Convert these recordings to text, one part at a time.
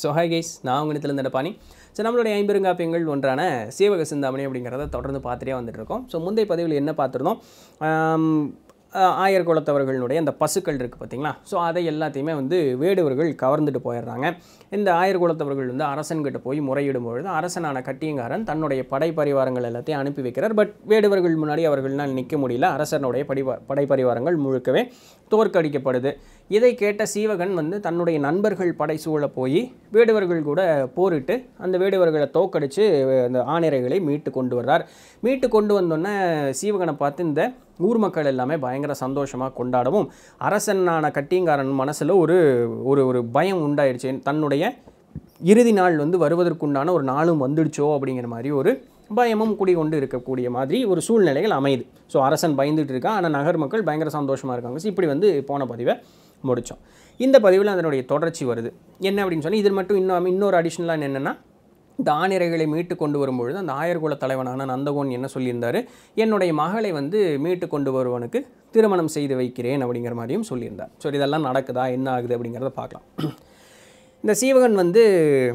so hi guys நான் உங்கள் நடப்பானி so நம்மளுடைய ஐம்பெருங்காப்பியங்கள் ஒன்றான சீவக சிந்தாமணி அப்படிங்கிறத தொடர்ந்து பார்த்துட்டே வந்துட்டு இருக்கோம் ஸோ முந்தைய பதிவில் என்ன பார்த்துருந்தோம் ஆம், ஆ- ஆயர் குலத்தவர்களுடைய அந்த பசுக்கள் இருக்குது பார்த்தீங்களா ஸோ அதை எல்லாத்தையுமே வந்து வேடுவர்கள் கவர்ந்துட்டு போயிடுறாங்க இந்த ஆயர் குலத்தவர்கள் வந்து அரசன்கிட்ட போய் முறையிடும் பொழுது அரசனான கட்டியங்காரன் தன்னுடைய படை பரிவாரங்கள் எல்லாத்தையும் அனுப்பி வைக்கிறார் பட் வேடுவர்கள் முன்னாடி அவர்களால் நிற்க முடியல அரசனுடைய படி படை பரிவாரங்கள் முழுக்கவே தோற்கடிக்கப்படுது இதை கேட்ட சீவகன் வந்து தன்னுடைய நண்பர்கள் படை சூழ போய் வேடுவர்கள் கூட போரிட்டு அந்த வேடுவர்களை தோக்கடித்து அந்த ஆணிரைகளை மீட்டு கொண்டு வர்றார் மீட்டு கொண்டு வந்தோன்னே சீவகனை பார்த்து இந்த ஊர் மக்கள் எல்லாமே பயங்கர சந்தோஷமாக கொண்டாடவும் அரசனான கட்டியங்காரன் மனசில் ஒரு ஒரு ஒரு பயம் உண்டாயிடுச்சு தன்னுடைய இறுதி நாள் வந்து வருவதற்குண்டான ஒரு நாளும் வந்துடுச்சோ அப்படிங்கிற மாதிரி ஒரு பயமும் குடிகொண்டு இருக்கக்கூடிய மாதிரி ஒரு சூழ்நிலைகள் அமையுது ஸோ அரசன் பயந்துட்டு இருக்கான் ஆனால் நகர் மக்கள் பயங்கர சந்தோஷமாக இருக்காங்க ஸோ இப்படி வந்து போன பதிவை முடித்தோம் இந்த பதிவில் அதனுடைய தொடர்ச்சி வருது என்ன அப்படின்னு சொன்னால் இதில் மட்டும் இன்னும் இன்னொரு அடிஷ்னலாக என்னென்னா இந்த ஆணிரைகளை மீட்டு கொண்டு வரும்பொழுது அந்த ஆயர்குல தலைவனான நந்தகோன் என்ன சொல்லியிருந்தார் என்னுடைய மகளை வந்து மீட்டு கொண்டு வருவனுக்கு திருமணம் செய்து வைக்கிறேன் அப்படிங்கிற மாதிரியும் சொல்லியிருந்தார் ஸோ இதெல்லாம் நடக்குதா என்ன ஆகுது அப்படிங்கிறத பார்க்கலாம் இந்த சீவகன் வந்து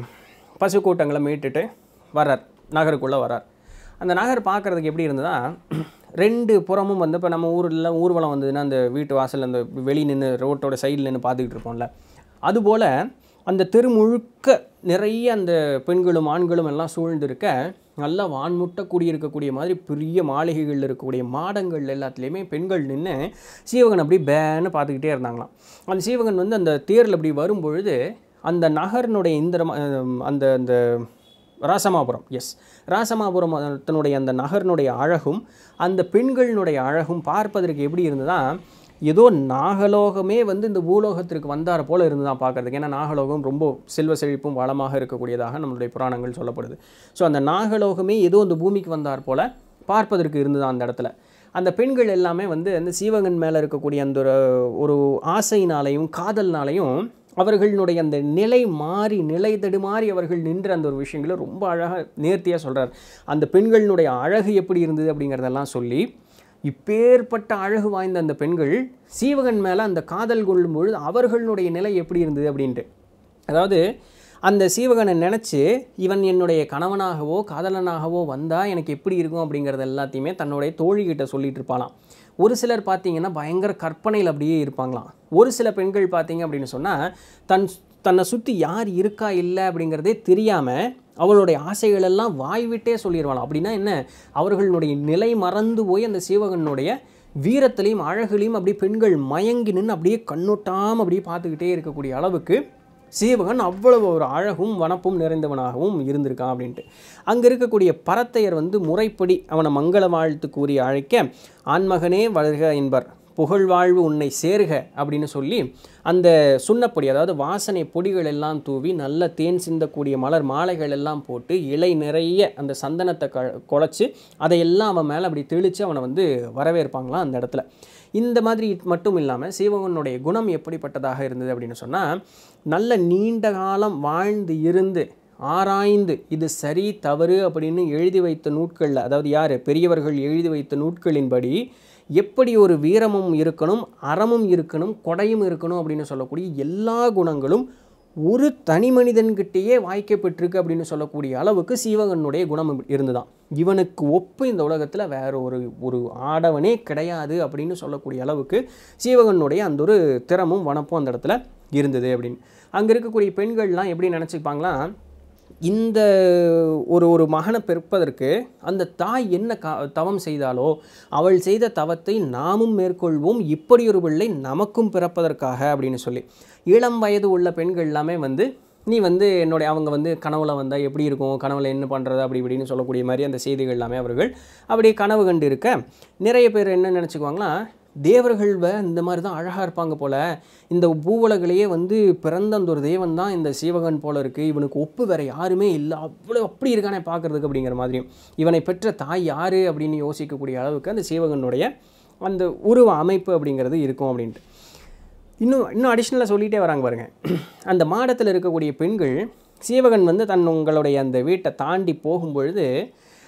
பசு கூட்டங்களை மீட்டுட்டு வர்றார் நகருக்குள்ளே வர்றார் அந்த நகர் பார்க்குறதுக்கு எப்படி இருந்ததா ரெண்டு புறமும் வந்து இப்போ நம்ம ஊரில் ஊர்வலம் வந்ததுன்னா அந்த வீட்டு வாசல் அந்த வெளி நின்று ரோட்டோட சைடில் நின்று பார்த்துக்கிட்டு இருப்போம்ல அதுபோல் அந்த தெரு முழுக்க நிறைய அந்த பெண்களும் ஆண்களும் எல்லாம் சூழ்ந்திருக்க நல்லா வான்முட்ட குடியிருக்கக்கூடிய மாதிரி பெரிய மாளிகைகள் இருக்கக்கூடிய மாடங்கள் எல்லாத்துலேயுமே பெண்கள் நின்று சீவகன் அப்படி பேன்னு பார்த்துக்கிட்டே இருந்தாங்களாம் அந்த சீவகன் வந்து அந்த தேரில் அப்படி வரும்பொழுது அந்த நகரினுடைய இந்த அந்த அந்த ராசமாபுரம் எஸ் ராசமாபுரம் தன்னுடைய அந்த நகரினுடைய அழகும் அந்த பெண்களினுடைய அழகும் பார்ப்பதற்கு எப்படி இருந்ததா ஏதோ நாகலோகமே வந்து இந்த பூலோகத்திற்கு வந்தார போல இருந்துதான் பார்க்கறதுக்கு ஏன்னா நாகலோகம் ரொம்ப செல்வ செழிப்பும் வளமாக இருக்கக்கூடியதாக நம்மளுடைய புராணங்கள் சொல்லப்படுது ஸோ அந்த நாகலோகமே ஏதோ இந்த பூமிக்கு வந்தார் போல பார்ப்பதற்கு இருந்ததா அந்த இடத்துல அந்த பெண்கள் எல்லாமே வந்து அந்த சீவகன் மேலே இருக்கக்கூடிய அந்த ஒரு ஒரு ஆசையினாலையும் காதல்னாலையும் அவர்களுடைய அந்த நிலை மாறி நிலை தடுமாறி அவர்கள் நின்ற அந்த ஒரு விஷயங்களை ரொம்ப அழகாக நேர்த்தியாக சொல்கிறார் அந்த பெண்களினுடைய அழகு எப்படி இருந்தது அப்படிங்கிறதெல்லாம் சொல்லி இப்பேற்பட்ட அழகு வாய்ந்த அந்த பெண்கள் சீவகன் மேலே அந்த காதல் கொள்ளும் பொழுது அவர்களுடைய நிலை எப்படி இருந்தது அப்படின்ட்டு அதாவது அந்த சீவகனை நினச்சி இவன் என்னுடைய கணவனாகவோ காதலனாகவோ வந்தால் எனக்கு எப்படி இருக்கும் அப்படிங்கிறது எல்லாத்தையுமே தன்னுடைய தோழிகிட்ட சொல்லிட்டு இருப்பாளாம் ஒரு சிலர் பார்த்தீங்கன்னா பயங்கர கற்பனையில் அப்படியே இருப்பாங்களாம் ஒரு சில பெண்கள் பார்த்தீங்க அப்படின்னு சொன்னால் தன் தன்னை சுற்றி யார் இருக்கா இல்லை அப்படிங்கிறதே தெரியாமல் அவளுடைய ஆசைகளெல்லாம் வாய் விட்டே சொல்லிடுவாளாம் அப்படின்னா என்ன அவர்களுடைய நிலை மறந்து போய் அந்த சீவகனுடைய வீரத்திலையும் அழகுலையும் அப்படியே பெண்கள் மயங்கி நின்று அப்படியே கண்ணொட்டாமல் அப்படியே பார்த்துக்கிட்டே இருக்கக்கூடிய அளவுக்கு சீவகன் அவ்வளவு ஒரு அழகும் வனப்பும் நிறைந்தவனாகவும் இருந்திருக்கான் அப்படின்ட்டு அங்கே இருக்கக்கூடிய பரத்தையர் வந்து முறைப்படி அவனை மங்கள வாழ்த்து கூறி அழைக்க ஆண்மகனே வளர்க என்பர் புகழ் வாழ்வு உன்னை சேர்க அப்படின்னு சொல்லி அந்த சுண்ணப்பொடி அதாவது வாசனை பொடிகள் எல்லாம் தூவி நல்ல தேன் சிந்தக்கூடிய மலர் மாலைகள் எல்லாம் போட்டு இலை நிறைய அந்த சந்தனத்தை க குழச்சி அதையெல்லாம் அவன் மேலே அப்படி தெளித்து அவனை வந்து வரவேற்பாங்களாம் அந்த இடத்துல இந்த மாதிரி மட்டும் இல்லாமல் சீவகனுடைய குணம் எப்படிப்பட்டதாக இருந்தது அப்படின்னு சொன்னால் நல்ல நீண்ட காலம் வாழ்ந்து இருந்து ஆராய்ந்து இது சரி தவறு அப்படின்னு எழுதி வைத்த நூட்களில் அதாவது யார் பெரியவர்கள் எழுதி வைத்த நூட்களின்படி எப்படி ஒரு வீரமும் இருக்கணும் அறமும் இருக்கணும் கொடையும் இருக்கணும் அப்படின்னு சொல்லக்கூடிய எல்லா குணங்களும் ஒரு தனி மனிதன்கிட்டயே வாய்க்கப்பட்டிருக்கு அப்படின்னு சொல்லக்கூடிய அளவுக்கு சீவகனுடைய குணம் இருந்துதான் இவனுக்கு ஒப்பு இந்த உலகத்தில் வேற ஒரு ஒரு ஆடவனே கிடையாது அப்படின்னு சொல்லக்கூடிய அளவுக்கு சீவகனுடைய அந்த ஒரு திறமும் வனப்பும் அந்த இடத்துல இருந்தது அப்படின்னு அங்கே இருக்கக்கூடிய பெண்கள்லாம் எப்படி நினச்சிப்பாங்களாம் இந்த ஒரு ஒரு மகனை பிறப்பதற்கு அந்த தாய் என்ன கா தவம் செய்தாலோ அவள் செய்த தவத்தை நாமும் மேற்கொள்வோம் இப்படி ஒரு பிள்ளை நமக்கும் பிறப்பதற்காக அப்படின்னு சொல்லி இளம் வயது உள்ள பெண்கள் எல்லாமே வந்து நீ வந்து என்னுடைய அவங்க வந்து கனவுல வந்தால் எப்படி இருக்கும் கனவுல என்ன பண்ணுறது அப்படி இப்படின்னு சொல்லக்கூடிய மாதிரி அந்த செய்திகள் எல்லாமே அவர்கள் அப்படி கனவு கண்டு இருக்க நிறைய பேர் என்ன நினச்சிக்குவாங்களா தேவர்கள் வ இந்த மாதிரி தான் அழகாக இருப்பாங்க போல் இந்த பூவுலகிலேயே வந்து பிறந்த அந்த ஒரு தேவன் தான் இந்த சீவகன் போல இருக்குது இவனுக்கு ஒப்பு வேற யாருமே இல்லை அவ்வளோ அப்படி இருக்கானே பார்க்குறதுக்கு அப்படிங்கிற மாதிரியும் இவனை பெற்ற தாய் யார் அப்படின்னு யோசிக்கக்கூடிய அளவுக்கு அந்த சீவகனுடைய அந்த உருவ அமைப்பு அப்படிங்கிறது இருக்கும் அப்படின்ட்டு இன்னும் இன்னும் அடிஷ்னலாக சொல்லிகிட்டே வராங்க பாருங்க அந்த மாடத்தில் இருக்கக்கூடிய பெண்கள் சீவகன் வந்து தன் உங்களுடைய அந்த வீட்டை தாண்டி போகும்பொழுது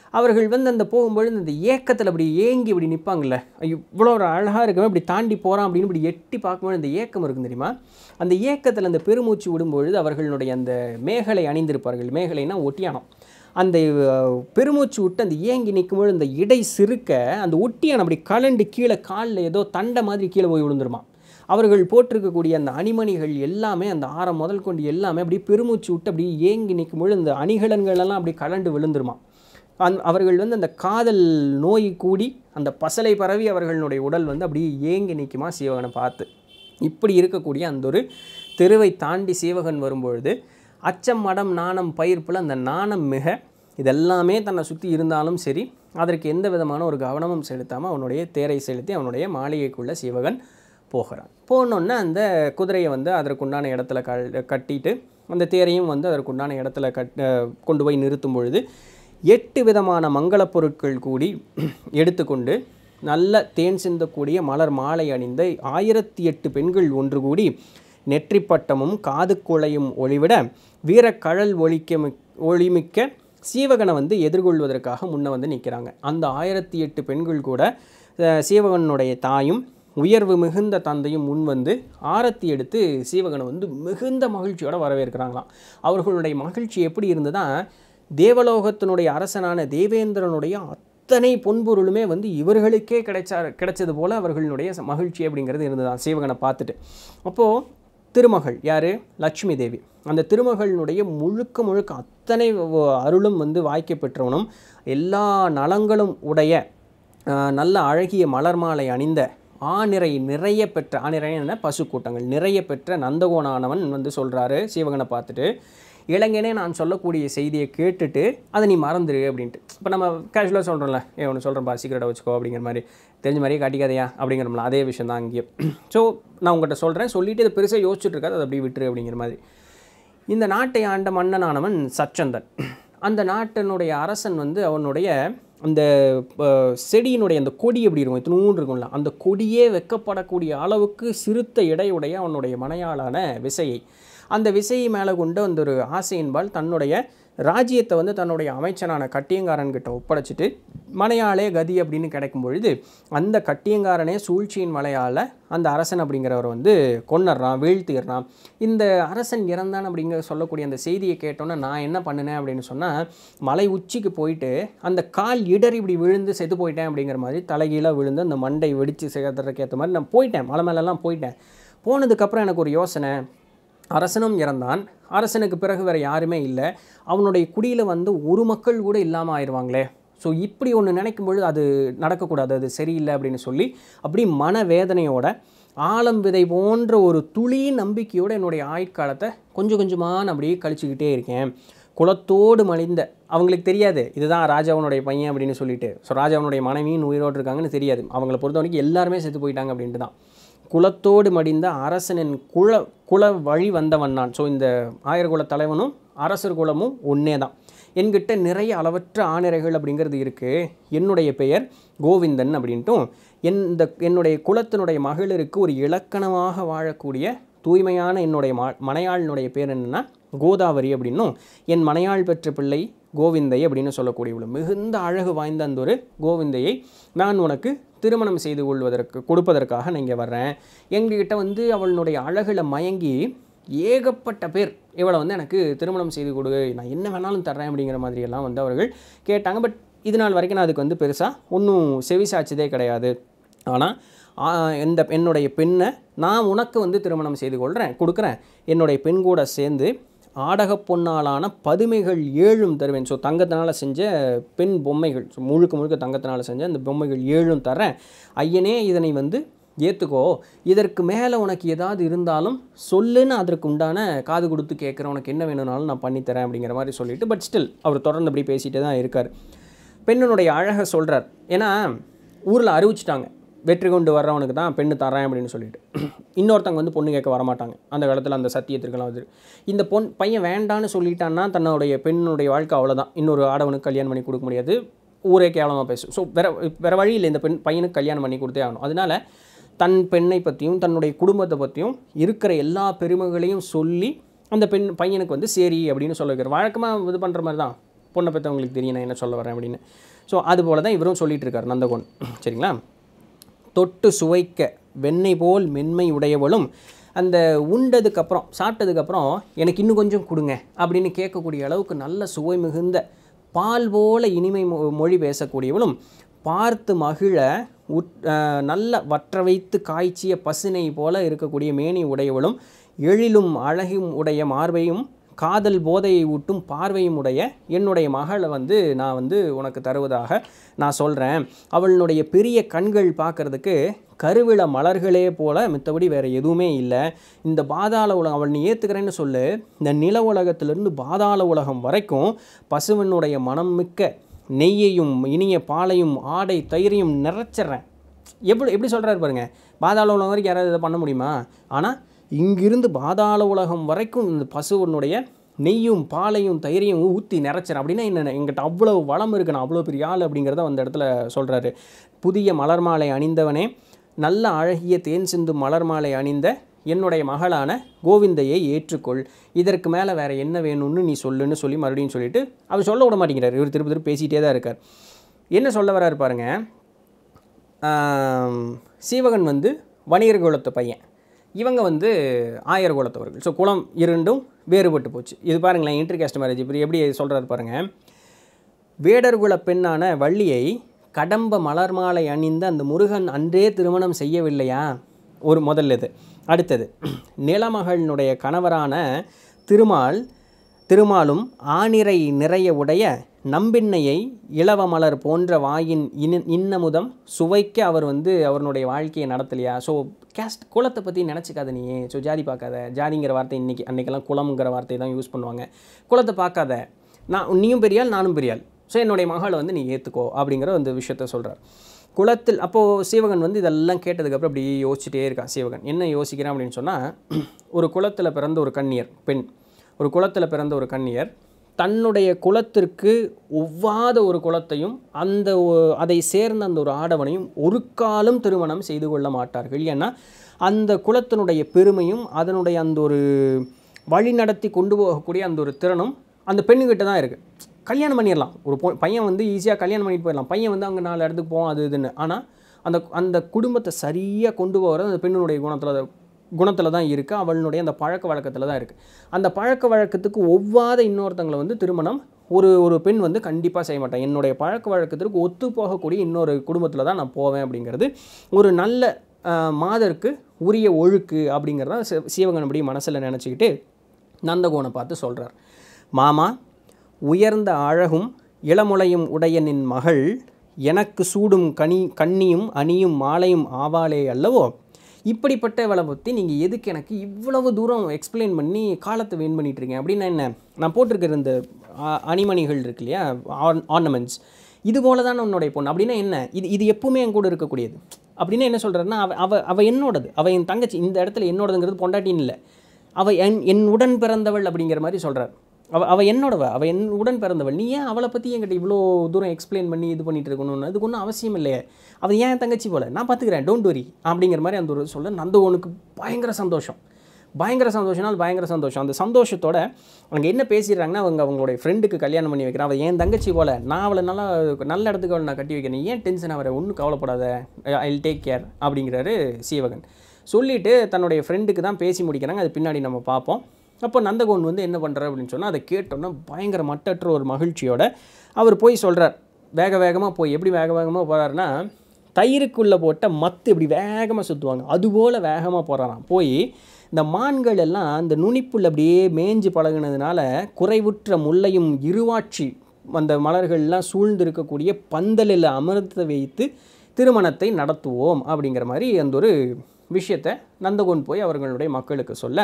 அவர்கள் வந்து அந்த போகும்பொழுது அந்த ஏக்கத்தில் அப்படி ஏங்கி இப்படி நிற்பாங்கல்ல இவ்வளோ ஒரு அழகாக இருக்கவே இப்படி தாண்டி போகிறான் அப்படின்னு இப்படி எட்டி பார்க்கும்போது அந்த ஏக்கம் இருக்கும் தெரியுமா அந்த ஏக்கத்தில் அந்த பெருமூச்சு விடும்பொழுது அவர்களுடைய அந்த மேகலை அணிந்திருப்பார்கள் மேகலைனா ஒட்டியானம் அந்த அஹ், பெருமூச்சு விட்டு அந்த ஏங்கி நிற்கும்போது அந்த இடை சிறுக்க அந்த ஒட்டியானம் அப்படி கலண்டு கீழே காலில் ஏதோ தண்டை மாதிரி கீழே போய் விழுந்துருமா அவர்கள் போட்டிருக்கக்கூடிய அந்த அணிமணிகள் எல்லாமே அந்த ஆரம் முதல் கொண்டு எல்லாமே அப்படியே பெருமூச்சு விட்டு அப்படியே ஏங்கி நிற்கும்போது அந்த அணிகலன்கள் எல்லாம் அப்படி கலண்டு விழுந்துருமா அந் அவர்கள் வந்து அந்த காதல் நோய் கூடி அந்த பசலை பரவி அவர்களுடைய உடல் வந்து அப்படியே ஏங்கி நிற்குமா சிவகனை பார்த்து இப்படி இருக்கக்கூடிய அந்த ஒரு தெருவை தாண்டி சீவகன் வரும்பொழுது அச்சம் மடம் நாணம் பயிர்ப்பில் அந்த நாணம் மிக இதெல்லாமே தன்னை சுற்றி இருந்தாலும் சரி அதற்கு எந்த விதமான ஒரு கவனமும் செலுத்தாமல் அவனுடைய தேரை செலுத்தி அவனுடைய மாளிகைக்குள்ள சீவகன் போகிறான் போனோன்னே அந்த குதிரையை வந்து அதற்குண்டான இடத்துல க கட்டிட்டு அந்த தேரையும் வந்து அதற்குண்டான இடத்துல கட் அஹ் கொண்டு போய் நிறுத்தும் பொழுது எட்டு விதமான மங்களப் பொருட்கள் கூடி எடுத்துக்கொண்டு நல்ல தேன் சிந்தக்கூடிய மலர் மாலை அணிந்த ஆயிரத்தி எட்டு பெண்கள் ஒன்று கூடி நெற்றிப்பட்டமும் காதுக்குழையும் ஒளிவிட வீரக்கழல் ஒழிக்க ஒளிமிக்க சீவகனை வந்து எதிர்கொள்வதற்காக முன்ன வந்து நிற்கிறாங்க அந்த ஆயிரத்தி எட்டு பெண்கள் கூட அஹ், சீவகனுடைய தாயும் உயர்வு மிகுந்த தந்தையும் முன் வந்து ஆரத்தி எடுத்து சீவகனை வந்து மிகுந்த மகிழ்ச்சியோட வரவேற்கிறாங்களாம் அவர்களுடைய மகிழ்ச்சி எப்படி இருந்ததா தேவலோகத்தினுடைய அரசனான தேவேந்திரனுடைய அத்தனை பொன்பொருளுமே வந்து இவர்களுக்கே கிடைச்சா கிடைச்சது போல அவர்களுடைய ச- மகிழ்ச்சி அப்படிங்கிறது இருந்ததான் சீவகனை பார்த்துட்டு அப்போது திருமகள் யார் லட்சுமி தேவி அந்த திருமகளினுடைய முழுக்க முழுக்க அத்தனை வ- அருளும் வந்து வாய்க்க பெற்றவனும் எல்லா நலங்களும் உடைய ஆஹ், நல்ல அழகிய மலர் மாலை அணிந்த ஆநிறை நிறைய பெற்ற ஆநிறை என்ன பசு கூட்டங்கள் நிறைய பெற்ற நந்தகோணானவன் வந்து சொல்கிறாரு சீவகனை பார்த்துட்டு இளைஞனே நான் சொல்லக்கூடிய செய்தியை கேட்டுட்டு அதை நீ மறந்துரு அப்படின்ட்டு இப்போ நம்ம கேஷுவலாக சொல்கிறோம்ல ஏ ஒன்று சொல்கிறேன்ப்பா சீக்கிரட்டை வச்சுக்கோ அப்படிங்கிற மாதிரி தெரிஞ்ச மாதிரியே காட்டிக்காதையா அப்படிங்கிறோம்ல அதே விஷயம் தான் அங்கேயும் ஸோ நான் உங்கள்கிட்ட சொல்கிறேன் சொல்லிட்டு இதை பெருசாக யோசிச்சுட்டு இருக்காது அதை அப்படியே விட்டுரு அப்படிங்கிற மாதிரி இந்த நாட்டை ஆண்ட மன்னனானவன் சச்சந்தன் அந்த நாட்டினுடைய அரசன் வந்து அவனுடைய அந்த அஹ், செடியினுடைய அந்த கொடி எப்படி இருக்கும் இத்தினூண்டு இருக்கும்ல அந்த கொடியே வெக்கப்படக்கூடிய அளவுக்கு சிறுத்த எடையுடைய அவனுடைய மனையாளான விசையை அந்த விசையை மேலே கொண்டு அந்த ஒரு ஆசையின்பால் தன்னுடைய ராஜ்யத்தை வந்து தன்னுடைய அமைச்சனான கட்டியங்காரன் கிட்ட ஒப்படைச்சிட்டு மனையாளே கதி அப்படின்னு கிடைக்கும் பொழுது அந்த கட்டியங்காரனே சூழ்ச்சியின் மலையால் அந்த அரசன் அப்படிங்கிறவர் வந்து கொன்னுடுறான் வீழ்த்திடுறான் இந்த அரசன் இறந்தான் அப்படிங்கிற சொல்லக்கூடிய அந்த செய்தியை கேட்டோன்னே நான் என்ன பண்ணினேன் அப்படின்னு சொன்னால் மலை உச்சிக்கு போயிட்டு அந்த கால் இடறி இப்படி விழுந்து செத்து போயிட்டேன் அப்படிங்கிற மாதிரி தலைகீழாக விழுந்து அந்த மண்டை வெடித்து சேர்த்துறதுக்கு ஏற்ற மாதிரி நான் போயிட்டேன் மலை மேலெல்லாம் போயிட்டேன் போனதுக்கப்புறம் எனக்கு ஒரு யோசனை அரசனும் இறந்தான் அரசனுக்கு பிறகு வேறு யாருமே இல்லை அவனுடைய குடியில் வந்து ஒரு மக்கள் கூட இல்லாமல் ஆயிடுவாங்களே ஸோ இப்படி ஒன்று நினைக்கும் பொழுது அது நடக்கக்கூடாது அது சரியில்லை அப்படின்னு சொல்லி அப்படி மனவேதனையோட ஆலம் விதை போன்ற ஒரு துளி நம்பிக்கையோட என்னுடைய ஆயுட்காலத்தை கொஞ்சம் கொஞ்சமாக நான் அப்படியே கழிச்சுக்கிட்டே இருக்கேன் குலத்தோடு மலிந்த அவங்களுக்கு தெரியாது இதுதான் ராஜாவனுடைய பையன் அப்படின்னு சொல்லிட்டு ஸோ ராஜாவனுடைய மனைவியும் உயிரோடு இருக்காங்கன்னு தெரியாது அவங்கள பொறுத்த வரைக்கும் எல்லாருமே செத்து போயிட்டாங்க அப்படின்ட்டு தான் குலத்தோடு மடிந்த அரசனின் குல குல வழி வந்தவன் நான் ஸோ இந்த ஆயிரகுல தலைவனும் அரசர் குலமும் ஒன்றே தான் என்கிட்ட நிறைய அளவற்ற ஆணிரைகள் அப்படிங்கிறது இருக்குது என்னுடைய பெயர் கோவிந்தன் அப்படின்ட்டும் என் இந்த என்னுடைய குலத்தினுடைய மகளிருக்கு ஒரு இலக்கணமாக வாழக்கூடிய தூய்மையான என்னுடைய மா மனையாளினுடைய பேர் என்னென்னா கோதாவரி அப்படின்னும் என் மனையாள் பெற்ற பிள்ளை கோவிந்தை அப்படின்னு சொல்லக்கூடிய இவ்வளோ மிகுந்த அழகு வாய்ந்த அந்த ஒரு கோவிந்தையை நான் உனக்கு திருமணம் செய்து கொள்வதற்கு கொடுப்பதற்காக நான் இங்கே வர்றேன் எங்ககிட்ட வந்து அவளுடைய அழகில் மயங்கி ஏகப்பட்ட பேர் இவளை வந்து எனக்கு திருமணம் செய்து கொடு நான் என்ன வேணாலும் தர்றேன் அப்படிங்கிற மாதிரியெல்லாம் வந்து அவர்கள் கேட்டாங்க பட் இது நாள் வரைக்கும் நான் அதுக்கு வந்து பெருசாக ஒன்றும் செவி சாய்ச்சதே கிடையாது ஆனால் இந்த என்னுடைய பெண்ணை நான் உனக்கு வந்து திருமணம் செய்து கொள்கிறேன் கொடுக்குறேன் என்னுடைய பெண் கூட சேர்ந்து ஆடகப் பொன்னாலான பதுமைகள் ஏழும் தருவேன் ஸோ தங்கத்தினால் செஞ்ச பெண் பொம்மைகள் ஸோ முழுக்க முழுக்க தங்கத்தினால் செஞ்ச அந்த பொம்மைகள் ஏழும் தரேன் ஐயனே இதனை வந்து ஏற்றுக்கோ இதற்கு மேலே உனக்கு ஏதாவது இருந்தாலும் சொல்லுன்னு அதற்கு உண்டான காது கொடுத்து கேட்குறேன் உனக்கு என்ன வேணும்னாலும் நான் பண்ணித்தரேன் அப்படிங்கிற மாதிரி சொல்லிட்டு பட் ஸ்டில் அவர் தொடர்ந்து அப்படி பேசிகிட்டே தான் இருக்கார் பெண்ணினுடைய அழகை சொல்கிறார் ஏன்னா ஊரில் அறிவிச்சிட்டாங்க வெற்றி கொண்டு வர்றவனுக்கு தான் பெண்ணு தரேன் அப்படின்னு சொல்லிட்டு இன்னொருத்தவங்க வந்து பொண்ணு கேட்க வரமாட்டாங்க அந்த காலத்தில் அந்த சத்தியத்திற்கெல்லாம் வந்து இந்த பொன் பையன் வேண்டான்னு சொல்லிட்டான்னா தன்னுடைய பெண்ணுடைய வாழ்க்கை அவ்வளோதான் இன்னொரு ஆடவனுக்கு கல்யாணம் பண்ணி கொடுக்க முடியாது ஊரே கேவலமாக பேசும் ஸோ வேற வேற வழி இல்லை இந்த பெண் பையனுக்கு கல்யாணம் பண்ணி கொடுத்தே ஆகணும் அதனால தன் பெண்ணை பற்றியும் தன்னுடைய குடும்பத்தை பற்றியும் இருக்கிற எல்லா பெருமைகளையும் சொல்லி அந்த பெண் பையனுக்கு வந்து சரி அப்படின்னு சொல்ல வைக்கிற வழக்கமாக இது பண்ணுற மாதிரி தான் பொண்ணை பெற்றவங்களுக்கு தெரியும் நான் என்ன சொல்ல வரேன் அப்படின்னு ஸோ அது போல தான் இவரும் சொல்லிட்டு இருக்கார் நந்தகோன் சரிங்களா தொட்டு சுவைக்க வெண்ணெய் போல் மென்மை உடையவளும் அந்த உண்டதுக்கப்புறம் சாப்பிட்டதுக்கப்புறம் எனக்கு இன்னும் கொஞ்சம் கொடுங்க அப்படின்னு கேட்கக்கூடிய அளவுக்கு நல்ல சுவை மிகுந்த பால் போல இனிமை மொ- மொழி பேசக்கூடியவளும் பார்த்து மகிழ உட் அஹ், நல்ல வற்ற வைத்து காய்ச்சிய பசுனை போல இருக்கக்கூடிய மேனி உடையவளும் எழிலும் அழகும் உடைய மார்பையும் காதல் போதையை ஊட்டும் பார்வையும் உடைய என்னுடைய மகளை வந்து நான் வந்து உனக்கு தருவதாக நான் சொல்கிறேன் அவளுடைய பெரிய கண்கள் பார்க்கறதுக்கு கருவிள மலர்களே போல மித்தபடி வேறு எதுவுமே இல்லை இந்த பாதாள உலகம் அவள் நீ ஏற்றுக்கிறேன்னு சொல்லு இந்த நில உலகத்திலிருந்து பாதாள உலகம் வரைக்கும் பசுவனுடைய மனம் மிக்க நெய்யையும் இனிய பாலையும் ஆடை தயிரையும் நிறைச்சிட்றேன் எப்படி எப்படி சொல்கிறாரு பாருங்க பாதாள உலகம் வரைக்கும் யாராவது இதை பண்ண முடியுமா ஆனால் இங்கிருந்து பாதாள உலகம் வரைக்கும் இந்த பசுவனுடைய நெய்யும் பாலையும் தயிரையும் ஊற்றி நிறைச்சிறேன் அப்படின்னா என்ன எங்கிட்ட அவ்வளோ வளம் இருக்கு நான் அவ்வளோ பெரிய ஆள் அப்படிங்கிறத அந்த இடத்துல சொல்கிறாரு புதிய மலர் மாலை அணிந்தவனே நல்ல அழகிய தேன் சிந்தும் மலர் மாலை அணிந்த என்னுடைய மகளான கோவிந்தையை ஏற்றுக்கொள் இதற்கு மேலே வேற என்ன வேணும்னு நீ சொல்லுன்னு சொல்லி மறுபடியும் சொல்லிட்டு அவர் சொல்ல விட மாட்டேங்கிறார் இவர் திருப்பி திருப்பி பேசிகிட்டே தான் இருக்கார் என்ன சொல்ல வராரு பாருங்க ஆம், சீவகன் வந்து வணிகர் குலத்து பையன் இவங்க வந்து ஆயர் குலத்தவர்கள் ஸோ குலம் இரண்டும் வேறுபட்டு போச்சு இது பாருங்களேன் இன்டர்காஸ்ட் மேரேஜ் இப்படி எப்படி சொல்கிறாரு பாருங்க வேடர்குல பெண்ணான வள்ளியை கடம்ப மலர் மாலை அணிந்த அந்த முருகன் அன்றே திருமணம் செய்யவில்லையா ஒரு முதல் இது அடுத்தது நிலமகளினுடைய கணவரான திருமால் திருமாலும் ஆனிரை நிறைய உடைய நம்பின்னையை இளவ மலர் போன்ற வாயின் இன இன்னமுதம் சுவைக்க அவர் வந்து அவருடைய வாழ்க்கையை நடத்தலையா ஸோ கேஸ்ட் குலத்தை பற்றி நினச்சிக்காத நீ ஸோ ஜாதி பார்க்காத ஜாதிங்கிற வார்த்தை இன்றைக்கி அன்றைக்கெல்லாம் குலம்ங்கிற வார்த்தை தான் யூஸ் பண்ணுவாங்க குலத்தை பார்க்காத நான் நீயும் பெரியாள் நானும் பெரியாள் ஸோ என்னுடைய மகளை வந்து நீ ஏற்றுக்கோ அப்படிங்கிற அந்த விஷயத்த சொல்கிறார் குலத்தில் அப்போது சீவகன் வந்து இதெல்லாம் கேட்டதுக்கப்புறம் அப்படி யோசிச்சுட்டே இருக்கான் சீவகன் என்ன யோசிக்கிறான் அப்படின்னு சொன்னால் ஒரு குலத்தில் பிறந்த ஒரு கன்னியர் பெண் ஒரு குலத்தில் பிறந்த ஒரு கன்னியர் தன்னுடைய குலத்திற்கு ஒவ்வாத ஒரு குலத்தையும் அந்த ஒ- அதை சேர்ந்த அந்த ஒரு ஆடவனையும் ஒரு காலம் திருமணம் செய்து கொள்ள மாட்டார்கள் ஏன்னா அந்த குலத்தினுடைய பெருமையும் அதனுடைய அந்த ஒரு வழி நடத்தி கொண்டு போகக்கூடிய அந்த ஒரு திறனும் அந்த பெண்ணுக்கிட்ட தான் இருக்குது கல்யாணம் பண்ணிடலாம் ஒரு பொ பையன் வந்து ஈஸியாக கல்யாணம் பண்ணிட்டு போயிடலாம் பையன் வந்து அங்கே நாலு இடத்துக்கு போவான் அது இதுன்னு ஆனால் அந்த அந்த குடும்பத்தை சரியாக கொண்டு போகிறது அந்த பெண்ணுடைய குணத்தில் குணத்தில் தான் இருக்குது அவளுடைய அந்த பழக்க வழக்கத்தில் தான் இருக்குது அந்த பழக்க வழக்கத்துக்கு ஒவ்வாத இன்னொருத்தங்களை வந்து திருமணம் ஒரு ஒரு பெண் வந்து கண்டிப்பாக செய்ய மாட்டான் என்னுடைய பழக்க வழக்கத்திற்கு ஒத்து போகக்கூடிய இன்னொரு குடும்பத்தில் தான் நான் போவேன் அப்படிங்கிறது ஒரு நல்ல ஆஹ், மாதருக்கு உரிய ஒழுக்கு அப்படிங்கிறத சி- சிவகன் அப்படி மனசில் நினச்சிக்கிட்டு நந்தகோனை பார்த்து சொல்கிறார் மாமா உயர்ந்த அழகும் இளமுலையும் உடைய நின் மகள் எனக்கு சூடும் கனி கண்ணியும் அணியும் மாலையும் ஆவாளே அல்லவோ இப்படிப்பட்டவளை பற்றி நீங்கள் எதுக்கு எனக்கு இவ்வளவு தூரம் எக்ஸ்பிளைன் பண்ணி காலத்தை வேன் பண்ணிட்டு இருக்கீங்க அப்படின்னா என்ன நான் போட்டிருக்கிற இந்த அ- அணிமணிகள் இருக்கு இல்லையா ஆர்னமெண்ட்ஸ் இது போல தான் உன்னுடைய பொண்ணு அப்படின்னா என்ன இது இது எப்பவுமே என் கூட இருக்கக்கூடியது அப்படின்னா என்ன சொல்கிறேன்னா அவ அவ அவ என்னோடது அவ என் தங்கச்சி இந்த இடத்துல என்னோடதுங்கிறது பொண்டாட்டின்னு இல்லை அவ என் என் உடன் பிறந்தவள் அப்படிங்கிற மாதிரி சொல்கிறார் அவ அவ என்னோடவ அவ என் உடன் பிறந்தவள் நீ ஏன் அவளை பற்றி என்கிட்ட இவ்வளோ தூரம் எக்ஸ்பிளைன் பண்ணி இது பண்ணிட்டு இருக்கணும்னு அதுக்கு ஒன்றும் அவசியம் இல்லையே அவள் ஏன் என் தங்கச்சி போல நான் பார்த்துக்கிறேன் டோன்ட் வரி அப்படிங்கிற மாதிரி அந்த ஒரு சொல்ல நந்தகோனுக்கு பயங்கர சந்தோஷம் பயங்கர சந்தோஷம்னா அது பயங்கர சந்தோஷம் அந்த சந்தோஷத்தோட அங்கே என்ன பேசிடுறாங்கன்னா அவங்க அவங்களுடைய ஃப்ரெண்டுக்கு கல்யாணம் பண்ணி வைக்கிறான் அவள் என் தங்கச்சி போல நான் அவளை நல்லா நல்ல இடத்துக்கு அவளை நான் கட்டி வைக்கிறேன் ஏன் டென்ஷன் ஆகிற ஒன்றும் கவலைப்படாத ஐ டேக் கேர் அப்படிங்கிறாரு சீவகன் சொல்லிட்டு தன்னுடைய ஃப்ரெண்டுக்கு தான் பேசி முடிக்கிறாங்க அது பின்னாடி நம்ம பார்ப்போம் அப்போ நந்தகோன் வந்து என்ன பண்ணுறாரு அப்படின்னு சொன்னால் அதை கேட்டோன்னா பயங்கர மட்டற்ற ஒரு மகிழ்ச்சியோட அவர் போய் சொல்கிறார் வேக வேகமாக போய் எப்படி வேக வேகமாக போகிறாருன்னா தயிருக்குள்ளே போட்ட மத்து இப்படி வேகமாக சுற்றுவாங்க அதுபோல் வேகமாக போகிறாராம் போய் இந்த மான்கள் எல்லாம் அந்த நுனிப்புல் அப்படியே மேய்ஞ்சு பழகுனதுனால குறைவுற்ற முல்லையும் இருவாட்சி அந்த மலர்கள்லாம் சூழ்ந்து இருக்கக்கூடிய பந்தலில் அமர்த்த வைத்து திருமணத்தை நடத்துவோம் அப்படிங்கிற மாதிரி அந்த ஒரு விஷயத்தை நந்தகோன் போய் அவர்களுடைய மக்களுக்கு சொல்ல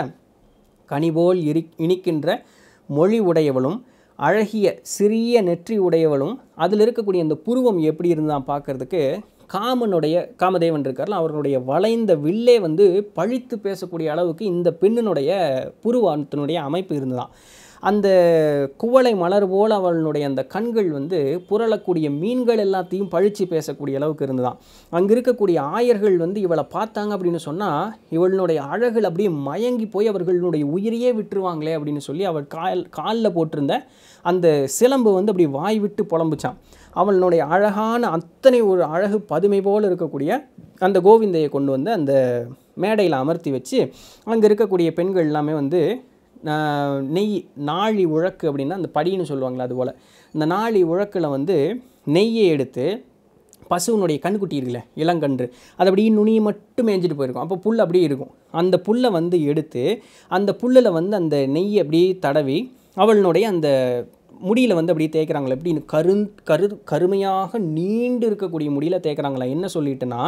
கனிபோல் இரி இனிக்கின்ற மொழி உடையவளும் அழகிய சிறிய நெற்றி உடையவளும் அதில் இருக்கக்கூடிய அந்த புருவம் எப்படி இருந்தால் பார்க்கறதுக்கு காமனுடைய காமதேவன் இருக்கார்ல அவர்களுடைய வளைந்த வில்லே வந்து பழித்து பேசக்கூடிய அளவுக்கு இந்த பெண்ணினுடைய புருவத்தினுடைய அமைப்பு இருந்ததாம் அந்த குவளை மலர் போல் அவளுடைய அந்த கண்கள் வந்து புரளக்கூடிய மீன்கள் எல்லாத்தையும் பழிச்சு பேசக்கூடிய அளவுக்கு இருந்துதான் அங்கே இருக்கக்கூடிய ஆயர்கள் வந்து இவளை பார்த்தாங்க அப்படின்னு சொன்னால் இவளுடைய அழகுல அப்படியே மயங்கி போய் அவர்களுடைய உயிரையே விட்டுருவாங்களே அப்படின்னு சொல்லி அவள் கால் காலில் போட்டிருந்த அந்த சிலம்பு வந்து அப்படி வாய் விட்டு புலம்புச்சான் அவளுடைய அழகான அத்தனை ஒரு அழகு பதுமை போல் இருக்கக்கூடிய அந்த கோவிந்தையை கொண்டு வந்து அந்த மேடையில் அமர்த்தி வச்சு அங்கே இருக்கக்கூடிய பெண்கள் எல்லாமே வந்து ஆஹ், நெய் நாழி உழக்கு அப்படின்னா அந்த படின்னு சொல்லுவாங்களே அது போல் இந்த நாழி உழக்கில் வந்து நெய்யை எடுத்து பசுவினுடைய கண்குட்டி இருக்குல்ல இளங்கன்று அது அப்படியே நுனியை மட்டும் மேய்ஞ்சிட்டு போயிருக்கும் அப்போ புல் அப்படியே இருக்கும் அந்த புல்லை வந்து எடுத்து அந்த புல்லில் வந்து அந்த நெய் அப்படியே தடவி அவளுடைய அந்த முடியில் வந்து அப்படியே தேய்க்கிறாங்களே எப்படின்னு கரு கரு கருமையாக நீண்டு இருக்கக்கூடிய முடியில் தேய்க்கிறாங்களா என்ன சொல்லிட்டுனா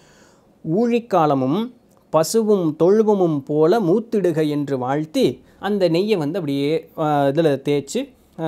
ஊழிக்காலமும் பசுவும் தொழுவமும் போல மூத்திடுக என்று வாழ்த்தி அந்த நெய்யை வந்து அப்படியே இதில் தேய்ச்சி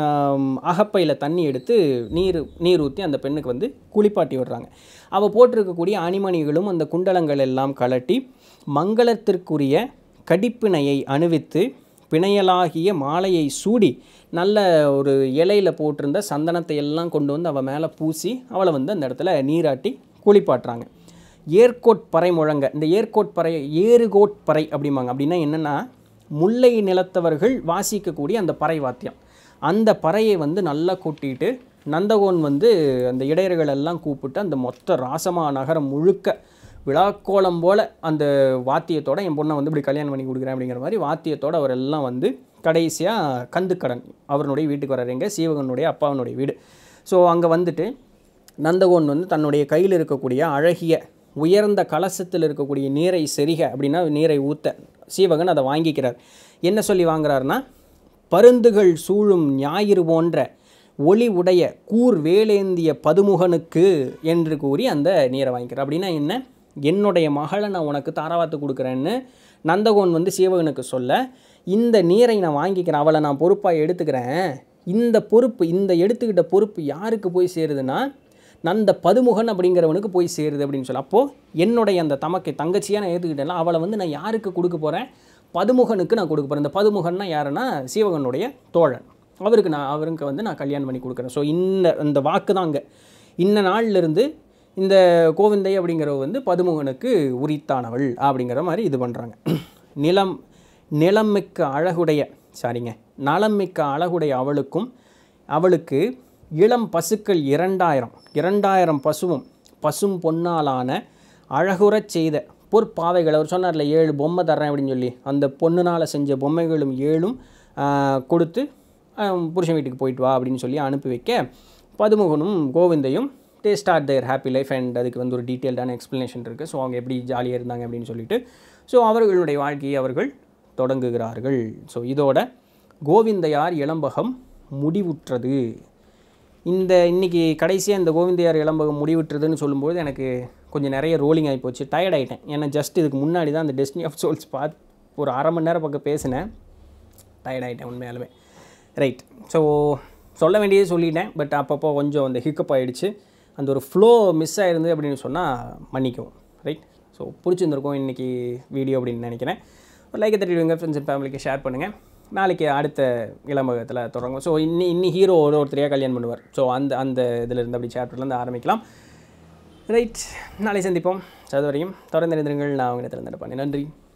அகப்பையில் தண்ணி எடுத்து நீர் நீர் ஊற்றி அந்த பெண்ணுக்கு வந்து குளிப்பாட்டி விடுறாங்க அவள் போட்டிருக்கக்கூடிய அணிமணிகளும் அந்த குண்டலங்கள் எல்லாம் கழட்டி மங்களத்திற்குரிய கடிப்பிணையை அணிவித்து பிணையலாகிய மாலையை சூடி நல்ல ஒரு இலையில் போட்டிருந்த சந்தனத்தை எல்லாம் கொண்டு வந்து அவள் மேலே பூசி அவளை வந்து அந்த இடத்துல நீராட்டி குளிப்பாட்டுறாங்க ஏர்கோட்பறை முழங்க இந்த ஏர்கோட்பறை ஏறுகோட்பறை அப்படிம்பாங்க அப்படின்னா என்னென்னா முல்லை நிலத்தவர்கள் வாசிக்கக்கூடிய அந்த பறை வாத்தியம் அந்த பறையை வந்து நல்லா கொட்டிட்டு நந்தகோன் வந்து அந்த இடையர்கள் எல்லாம் கூப்பிட்டு அந்த மொத்த ராசமா நகரம் முழுக்க விழாக்கோலம் போல் அந்த வாத்தியத்தோட என் பொண்ணை வந்து இப்படி கல்யாணம் பண்ணி கொடுக்குறேன் அப்படிங்கிற மாதிரி வாத்தியத்தோட அவர் எல்லாம் வந்து கடைசியாக கந்துக்கடன் அவருடைய வீட்டுக்கு வர்றாங்க சீவகனுடைய அப்பாவனுடைய வீடு ஸோ அங்கே வந்துட்டு நந்தகோன் வந்து தன்னுடைய கையில் இருக்கக்கூடிய அழகிய உயர்ந்த கலசத்தில் இருக்கக்கூடிய நீரை செரிக அப்படின்னா நீரை ஊத்த சீவகன் அதை வாங்கிக்கிறார் என்ன சொல்லி வாங்குறாருன்னா பருந்துகள் சூழும் ஞாயிறு போன்ற ஒளி உடைய கூர் வேலேந்திய பதுமுகனுக்கு என்று கூறி அந்த நீரை வாங்கிக்கிறார் அப்படின்னா என்ன என்னுடைய மகளை நான் உனக்கு தாராவாத்து கொடுக்குறேன்னு நந்தகோன் வந்து சீவகனுக்கு சொல்ல இந்த நீரை நான் வாங்கிக்கிறேன் அவளை நான் பொறுப்பாக எடுத்துக்கிறேன் இந்த பொறுப்பு இந்த எடுத்துக்கிட்ட பொறுப்பு யாருக்கு போய் சேருதுன்னா நந்த பதுமுகன் அப்படிங்கிறவனுக்கு போய் சேருது அப்படின்னு சொல்லி அப்போது என்னுடைய அந்த தமக்கை தங்கச்சியாக நான் ஏற்றுக்கிட்டேன்ல அவளை வந்து நான் யாருக்கு கொடுக்க போகிறேன் பதுமுகனுக்கு நான் கொடுக்க போகிறேன் இந்த பதுமுகன்னா யாருன்னா சீவகனுடைய தோழன் அவருக்கு நான் அவருக்கு வந்து நான் கல்யாணம் பண்ணி கொடுக்குறேன் ஸோ இந்த இந்த வாக்கு தான் அங்கே இந்த நாள்லேருந்து இந்த கோவிந்தை அப்படிங்கிறவ வந்து பதுமுகனுக்கு உரித்தானவள் அப்படிங்கிற மாதிரி இது பண்ணுறாங்க நிலம் நிலமிக்க அழகுடைய சாரிங்க நலமிக்க அழகுடைய அவளுக்கும் அவளுக்கு இளம் பசுக்கள் இரண்டாயிரம் இரண்டாயிரம் பசுவும் பசும் பொன்னாலான அழகுறச் செய்த பொற்பாவைகள் அவர் சொன்னார்ல ஏழு பொம்மை தர்றேன் அப்படின்னு சொல்லி அந்த பொண்ணுனால் செஞ்ச பொம்மைகளும் ஏழும் ஆஹ், கொடுத்து ஆஹ், புருஷன் வீட்டுக்கு போயிட்டு வா அப்படின்னு சொல்லி அனுப்பி வைக்க பதுமுகனும் கோவிந்தையும் they start their happy life and அதுக்கு வந்து ஒரு டீட்டெயில்டான எக்ஸ்ப்ளனேஷன் இருக்குது ஸோ அவங்க எப்படி ஜாலியாக இருந்தாங்க அப்படின்னு சொல்லிட்டு ஸோ அவர்களுடைய வாழ்க்கையை அவர்கள் தொடங்குகிறார்கள் ஸோ இதோட கோவிந்தையார் இளம்பகம் முடிவுற்றது இந்த இன்னைக்கு கடைசியாக இந்த கோவிந்தையார் இளம்பகம் முடிவுற்றுதுன்னு சொல்லும்போது எனக்கு கொஞ்சம் நிறைய ரோலிங் ஆகி போச்சு டயர்ட் ஆகிட்டேன் ஏன்னா ஜஸ்ட் இதுக்கு முன்னாடி தான் அந்த டெஸ்டினி ஆஃப் சோல்ஸ் பார்த்து ஒரு அரை மணி நேரம் பக்கம் பேசினேன் டயர்ட் ஆகிட்டேன் உண்மையாலுமே ரைட் ஸோ சொல்ல வேண்டியது சொல்லிட்டேன் பட் அப்பப்போ கொஞ்சம் அந்த ஹிக்கப் ஆகிடுச்சு அந்த ஒரு ஃப்ளோ மிஸ் ஆயிருந்து அப்படின்னு சொன்னால் மன்னிக்கவும் ரைட் ஸோ பிடிச்சிருந்துருக்கும் இன்றைக்கி வீடியோ அப்படின்னு நினைக்கிறேன் ஒரு லைக்கை தட்டிடுவீங்க ஃப்ரெண்ட்ஸ் அண்ட் ஃபேமிலிக்கு ஷேர் பண்ணுங்கள் நாளைக்கு அடுத்த இளம்பகத்தில் தொடங்கும் ஸோ இன்னி இன்னி ஹீரோ ஒரு ஒருத்தரையாக கல்யாணம் பண்ணுவார் ஸோ அந்த அந்த இதில் இருந்து அப்படி சாப்டர்லேருந்து ஆரம்பிக்கலாம் ரைட் நாளை சந்திப்போம் அது வரையும் தொடர்ந்து இருந்திருங்கள் நான் அவங்க இடத்துல நன்றி